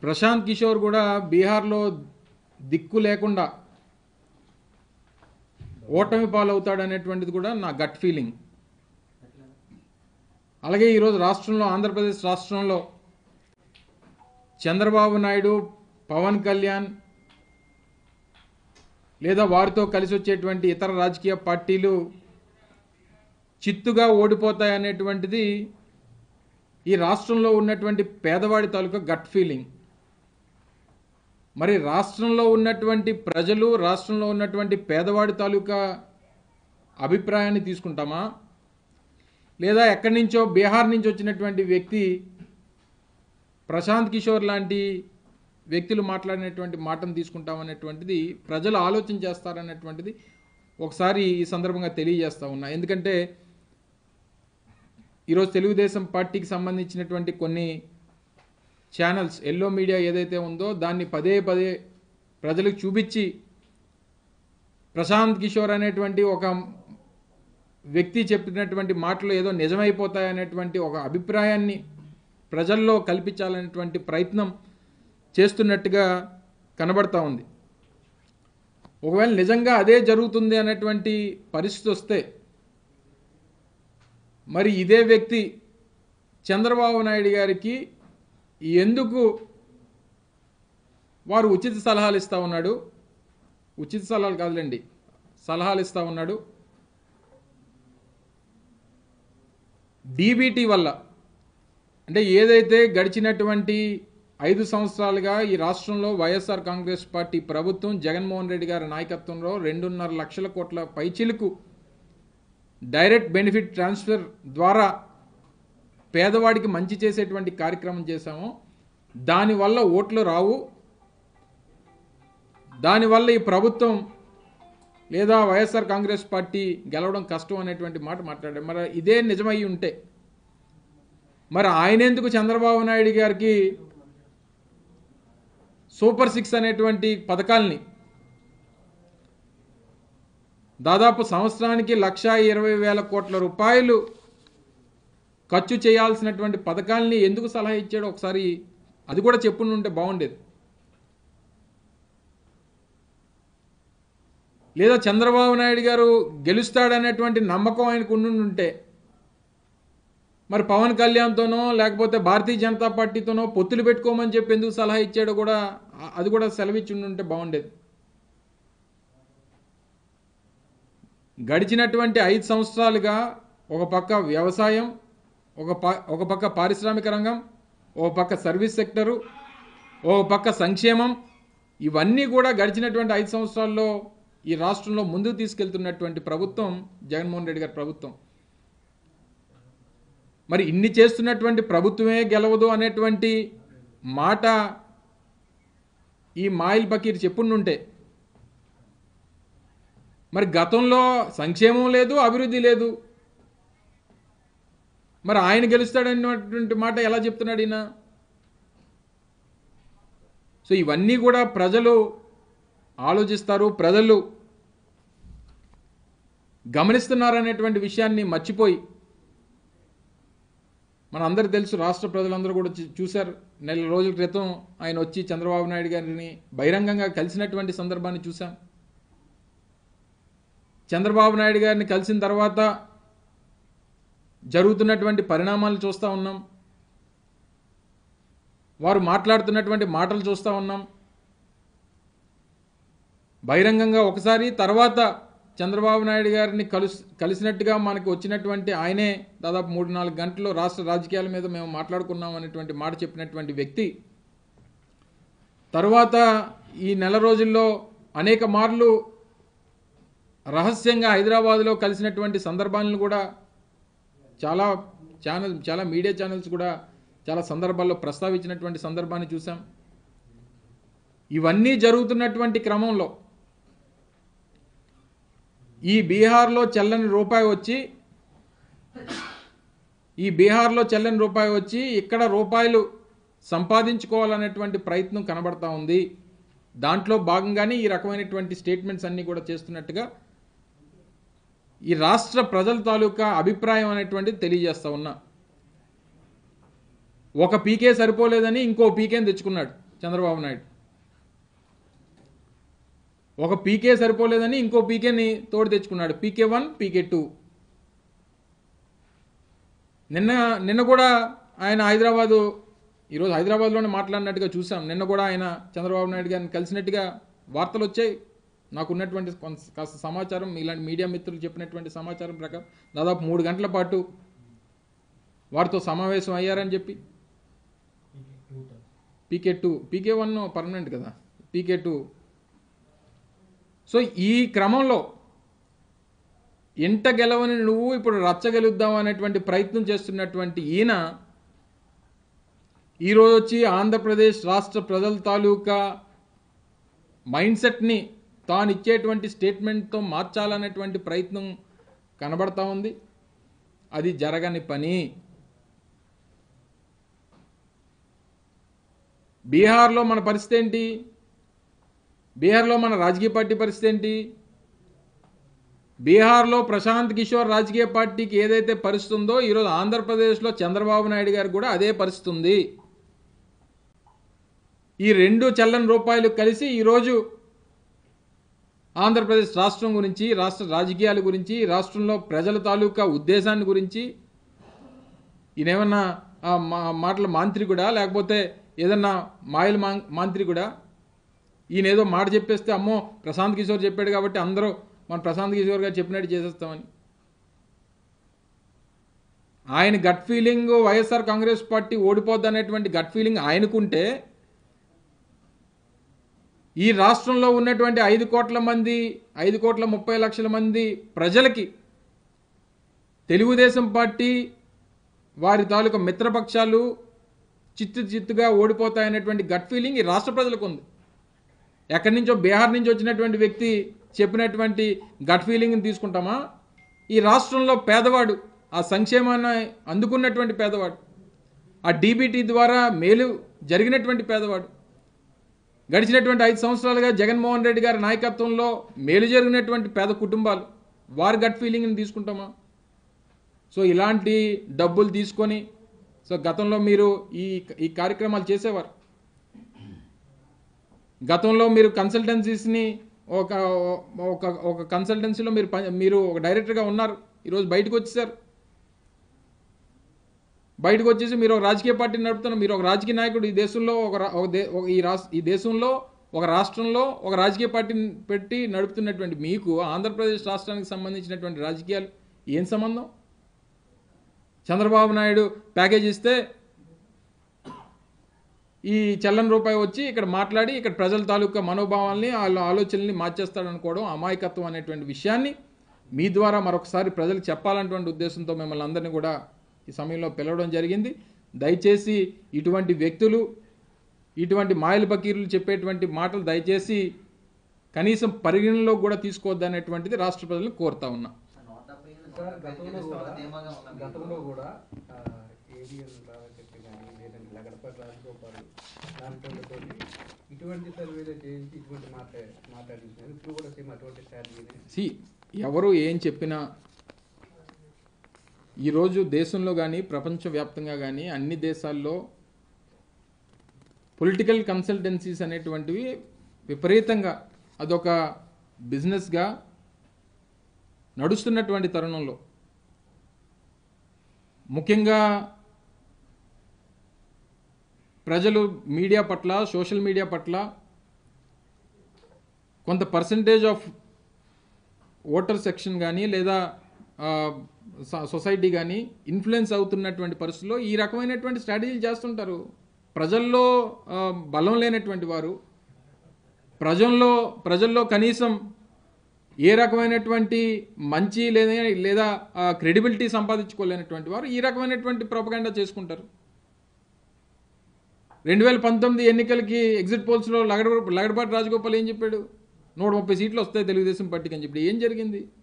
ప్రశాంత్ కిషోర్ కూడా బీహార్లో దిక్కు లేకుండా ఓటమి పాలవుతాడు అనేటువంటిది కూడా నా గట్ ఫీలింగ్ అలాగే ఈరోజు రాష్ట్రంలో ఆంధ్రప్రదేశ్ రాష్ట్రంలో చంద్రబాబు నాయుడు పవన్ కళ్యాణ్ లేదా వారితో కలిసి వచ్చేటువంటి ఇతర రాజకీయ పార్టీలు చిత్తుగా ఓడిపోతాయి అనేటువంటిది ఈ రాష్ట్రంలో ఉన్నటువంటి పేదవాడి తాలూకా గట్ ఫీలింగ్ మరి రాష్ట్రంలో ఉన్నటువంటి ప్రజలు రాష్ట్రంలో ఉన్నటువంటి పేదవాడి తాలూకా అభిప్రాయాన్ని తీసుకుంటామా లేదా ఎక్కడి నుంచో బీహార్ నుంచి వచ్చినటువంటి వ్యక్తి ప్రశాంత్ కిషోర్ లాంటి వ్యక్తులు మాట్లాడినటువంటి మాటను తీసుకుంటామనేటువంటిది ప్రజలు ఆలోచన చేస్తారనేటువంటిది ఒకసారి ఈ సందర్భంగా తెలియజేస్తా ఉన్నా ఎందుకంటే ఈరోజు తెలుగుదేశం పార్టీకి సంబంధించినటువంటి కొన్ని ఛానల్స్ ఎల్లో మీడియా ఏదైతే ఉందో దాన్ని పదే పదే ప్రజలకు చూపించి ప్రశాంత్ కిషోర్ అనేటువంటి ఒక వ్యక్తి చెప్పినటువంటి మాటలు ఏదో నిజమైపోతాయనేటువంటి ఒక అభిప్రాయాన్ని ప్రజల్లో కల్పించాలనేటువంటి ప్రయత్నం చేస్తున్నట్టుగా కనబడతా ఉంది ఒకవేళ నిజంగా అదే జరుగుతుంది అనేటువంటి పరిస్థితి వస్తే మరి ఇదే వ్యక్తి చంద్రబాబు నాయుడు గారికి ఎందుకు వారు ఉచిత సలహాలు ఇస్తూ ఉన్నాడు ఉచిత సలహాలు కాదులేండి సలహాలు ఇస్తూ ఉన్నాడు డీబీటీ వల్ల అంటే ఏదైతే గడిచినటువంటి ఐదు సంవత్సరాలుగా ఈ రాష్ట్రంలో వైఎస్ఆర్ కాంగ్రెస్ పార్టీ ప్రభుత్వం జగన్మోహన్ రెడ్డి గారి నాయకత్వంలో రెండున్నర లక్షల కోట్ల పైచిలుకు డైరెక్ట్ బెనిఫిట్ ట్రాన్స్ఫర్ ద్వారా పేదవాడికి మంచి చేసేటువంటి కార్యక్రమం చేశామో దానివల్ల ఓట్లు రావు దానివల్ల ఈ ప్రభుత్వం లేదా వైఎస్ఆర్ కాంగ్రెస్ పార్టీ గెలవడం కష్టం అనేటువంటి మాట మాట్లాడారు మరి ఇదే నిజమై ఉంటే మరి ఆయన ఎందుకు చంద్రబాబు నాయుడు గారికి సూపర్ సిక్స్ అనేటువంటి పథకాల్ని దాదాపు సంవత్సరానికి లక్ష ఇరవై వేల కోట్ల రూపాయలు ఖర్చు చేయాల్సినటువంటి పథకాల్ని ఎందుకు సలహా ఇచ్చాడో ఒకసారి అది కూడా చెప్పుంటే బాగుండేది లేదా చంద్రబాబు నాయుడు గారు గెలుస్తాడనేటువంటి నమ్మకం ఆయనకు ఉండుంటే మరి పవన్ కళ్యాణ్తోనో లేకపోతే భారతీయ జనతా పార్టీతోనో పొత్తులు పెట్టుకోమని చెప్పి ఎందుకు సలహా ఇచ్చాడో కూడా ఆ- అది కూడా సెలవిచ్చి ఉంటే బాగుండేది గడిచినటువంటి ఐదు సంవత్సరాలుగా ఒక పక్క వ్యవసాయం ఒక ప ఒక పక్క పారిశ్రామిక రంగం ఒక పక్క సర్వీస్ సెక్టరు ఒక పక్క సంక్షేమం ఇవన్నీ కూడా గడిచినటువంటి ఐదు సంవత్సరాల్లో ఈ రాష్ట్రంలో ముందుకు తీసుకెళ్తున్నటువంటి ప్రభుత్వం జగన్మోహన్ రెడ్డి గారి ప్రభుత్వం మరి ఇన్ని చేస్తున్నటువంటి ప్రభుత్వమే గెలవదు అనేటువంటి మాట ఈ మాయిల్ పకీర్ చెప్పుండుంటే మరి గతంలో సంక్షేమం లేదు అభివృద్ధి లేదు మరి ఆయన గెలుస్తాడనేటువంటి మాట ఎలా చెప్తున్నాడు ఈయన సో ఇవన్నీ కూడా ప్రజలు ఆలోచిస్తారు ప్రజలు గమనిస్తున్నారనేటువంటి విషయాన్ని మర్చిపోయి మన అందరు తెలుసు రాష్ట్ర ప్రజలందరూ కూడా చూ- చూశారు నెల రోజుల క్రితం ఆయన వచ్చి చంద్రబాబు నాయుడు గారిని బహిరంగంగా కలిసినటువంటి సందర్భాన్ని చూసాం చంద్రబాబు నాయుడు గారిని కలిసిన తర్వాత జరుగుతున్నటువంటి పరిణామాలు చూస్తూ ఉన్నాం వారు మాట్లాడుతున్నటువంటి మాటలు చూస్తూ ఉన్నాం బహిరంగంగా ఒకసారి తర్వాత చంద్రబాబు నాయుడు గారిని కలుస్ కలిసినట్టుగా మనకు వచ్చినటువంటి ఆయనే దాదాపు మూడు నాలుగు గంటలు రాష్ట్ర రాజకీయాల మీద మేము మాట్లాడుకున్నాం అనేటువంటి మాట చెప్పినటువంటి వ్యక్తి తర్వాత ఈ నెల రోజుల్లో అనేక మార్లు రహస్యంగా హైదరాబాద్లో కలిసినటువంటి సందర్భాలను కూడా చాలా ఛానల్ చాలా మీడియా ఛానల్స్ కూడా చాలా సందర్భాల్లో ప్రస్తావించినటువంటి సందర్భాన్ని చూసాం ఇవన్నీ జరుగుతున్నటువంటి క్రమంలో ఈ బీహార్లో చెల్లని రూపాయి వచ్చి ఈ బీహార్లో చెల్లని రూపాయి వచ్చి ఇక్కడ రూపాయలు సంపాదించుకోవాలనేటువంటి ప్రయత్నం కనబడతా ఉంది దాంట్లో భాగంగానే ఈ రకమైనటువంటి స్టేట్మెంట్స్ అన్నీ కూడా చేస్తున్నట్టుగా ఈ రాష్ట్ర ప్రజల తాలూకా అభిప్రాయం అనేటువంటిది తెలియజేస్తా ఉన్నా ఒక పీకే సరిపోలేదని ఇంకో పీకేని తెచ్చుకున్నాడు చంద్రబాబు నాయుడు ఒక పీకే సరిపోలేదని ఇంకో పీకేని తోడు తెచ్చుకున్నాడు పీకే వన్ పీకే టూ నిన్న నిన్న కూడా ఆయన హైదరాబాదు ఈరోజు హైదరాబాద్లోనే మాట్లాడినట్టుగా చూసాం నిన్న కూడా ఆయన చంద్రబాబు నాయుడు గారిని కలిసినట్టుగా వార్తలు వచ్చాయి నాకు ఉన్నటువంటి కొంత కాస్త సమాచారం ఇలాంటి మీడియా మిత్రులు చెప్పినటువంటి సమాచారం ప్రకారం దాదాపు మూడు గంటల పాటు వారితో సమావేశం అయ్యారని చెప్పి PK two PK one permanent కదా పీకే టూ సో ఈ క్రమంలో ఇంట గెలవని నువ్వు ఇప్పుడు రచ్చ గెలుద్దాం అనేటువంటి ప్రయత్నం చేస్తున్నటువంటి ఈయన ఈరోజు వచ్చి ఆంధ్రప్రదేశ్ రాష్ట్ర ప్రజల తాలూకా మైండ్ సెట్ని తాను ఇచ్చేటువంటి స్టేట్మెంట్తో మార్చాలనేటువంటి ప్రయత్నం కనబడతా ఉంది అది జరగని పని బీహార్లో మన పరిస్థితి ఏంటి బీహార్లో మన రాజకీయ పార్టీ పరిస్థితి ఏంటి బీహార్లో ప్రశాంత్ కిషోర్ రాజకీయ పార్టీకి ఏదైతే పరిస్థితి ఉందో ఈరోజు ఆంధ్రప్రదేశ్లో చంద్రబాబు నాయుడు గారు కూడా అదే పరిస్థితి ఉంది ఈ రెండు చల్లని రూపాయలు కలిసి ఈరోజు ఆంధ్రప్రదేశ్ రాష్ట్రం గురించి రాష్ట్ర రాజకీయాల గురించి రాష్ట్రంలో ప్రజల తాలూకా ఉద్దేశాన్ని గురించి ఈయనేమన్నా ఆ, మా మాటల మాంత్రికుడా లేకపోతే ఏదన్నా మాయల మా మాంత్రికుడా ఈయన ఏదో మాట చెప్పేస్తే అమ్మో ప్రశాంత్ కిషోర్ చెప్పాడు కాబట్టి అందరూ మన ప్రశాంత్ కిషోర్ గారు చెప్పినట్టు చేసేస్తామని ఆయన gut feeling YSR Congress party ఓడిపోద్ది అనేటువంటి గట్ ఫీలింగ్ ఆయనకుంటే ఈ రాష్ట్రంలో ఉన్నటువంటి ఐదు కోట్ల మంది ఐదు కోట్ల ముప్పై లక్షల మంది ప్రజలకి తెలుగుదేశం పార్టీ వారి తాలూకా మిత్రపక్షాలు చిత్తు చిత్తుగా ఓడిపోతాయనేటువంటి గట్ ఫీలింగ్ ఈ రాష్ట్ర ప్రజలకు ఉంది ఎక్కడి నుంచో బీహార్ నుంచి వచ్చినటువంటి వ్యక్తి చెప్పినటువంటి గట్ ఫీలింగ్ని తీసుకుంటామా ఈ రాష్ట్రంలో పేదవాడు ఆ సంక్షేమాన్ని అందుకున్నటువంటి పేదవాడు ఆ డీబీటీ ద్వారా మేలు జరిగినటువంటి పేదవాడు గడిచినటువంటి ఐదు సంవత్సరాలుగా జగన్మోహన్ రెడ్డి గారి నాయకత్వంలో మేలు జరిగినటువంటి పేద కుటుంబాలు వారి గట్ ఫీలింగ్ని తీసుకుంటామా సో ఇలాంటి డబ్బులు తీసుకొని సో గతంలో మీరు ఈ ఈ కార్యక్రమాలు చేసేవారు గతంలో మీరు కన్సల్టెన్సీస్ని ఒక ఒక ఒక కన్సల్టెన్సీలో మీరు పని- మీరు ఒక డైరెక్టర్గా ఉన్నారు ఈరోజు బయటకు వచ్చేసారు బయటకు వచ్చేసి మీరు ఒక రాజకీయ పార్టీని నడుపుతున్నారు మీరు ఒక రాజకీయ నాయకుడు ఈ దేశంలో ఒక రా- ఒక దే- ఒక ఈ రాష్ట్ర ఈ దేశంలో ఒక రాష్ట్రంలో ఒక రాజకీయ పార్టీని పెట్టి నడుపుతున్నటువంటి మీకు ఆంధ్రప్రదేశ్ రాష్ట్రానికి సంబంధించినటువంటి రాజకీయాలు ఏం సంబంధం చంద్రబాబు నాయుడు ప్యాకేజ్ ఇస్తే ఈ చల్లని రూపాయి వచ్చి ఇక్కడ మాట్లాడి ఇక్కడ ప్రజల తాలూకా మనోభావాల్ని వాళ్ళ ఆలోచనల్ని మార్చేస్తాడు అనుకోవడం అమాయకత్వం అనేటువంటి విషయాన్ని మీ ద్వారా మరొకసారి ప్రజలకు చెప్పాలన్నటువంటి ఉద్దేశంతో మిమ్మల్ని అందరినీ కూడా ఈ సమయంలో పిలవడం జరిగింది దయచేసి ఇటువంటి వ్యక్తులు ఇటువంటి మాయల బకీరులు చెప్పేటువంటి మాటలు దయచేసి కనీసం పరిగణనలో కూడా తీసుకోవద్దనేటువంటిది రాష్ట్ర ప్రజలను కోరుతా ఉన్నా సార్ గతంలో కూడా గతంలో కూడా ఏబిఎన్ రామశెట్టి కానీ లేదంటే లగడపల్లి రాజగోపాల్ లాంటి వాళ్ళతో ఇటువంటి సర్వేలు చేయించి ఇటువంటి మాట్లా మాట్లాడించినారు ఇప్పుడు కూడా సేమ్ అటువంటి స్ట్రాటజీని సి ఎవరు ఏం చెప్పినా ఈరోజు దేశంలో కానీ ప్రపంచవ్యాప్తంగా కానీ అన్ని దేశాల్లో పొలిటికల్ కన్సల్టెన్సీస్ అనేటువంటివి విపరీతంగా అదొక బిజినెస్గా నడుస్తున్నటువంటి తరుణంలో ముఖ్యంగా ప్రజలు మీడియా పట్ల సోషల్ మీడియా పట్ల కొంత పర్సంటేజ్ ఆఫ్ ఓటర్ సెక్షన్ కానీ లేదా ఆ, స- సొసైటీ కానీ ఇన్ఫ్లుయెన్స్ అవుతున్నటువంటి పరిస్థితుల్లో ఈ రకమైనటువంటి స్ట్రాటజీలు చేస్తుంటారు ప్రజల్లో ఆ, బలం లేనటువంటి వారు ప్రజల్లో ప్రజల్లో కనీసం ఏ రకమైనటువంటి మంచి లేదా లేదా క్రెడిబిలిటీ సంపాదించుకోలేనటువంటి వారు ఈ రకమైనటువంటి ప్రొపగాండా చేసుకుంటారు రెండు వేల పంతొమ్మిది ఎన్నికలకి ఎగ్జిట్ పోల్స్లో లగడ లగడపాటి రాజగోపాల్ ఏం చెప్పాడు నూట ముప్పై సీట్లు వస్తాయి తెలుగుదేశం పార్టీకి అని చెప్పి ఏం జరిగింది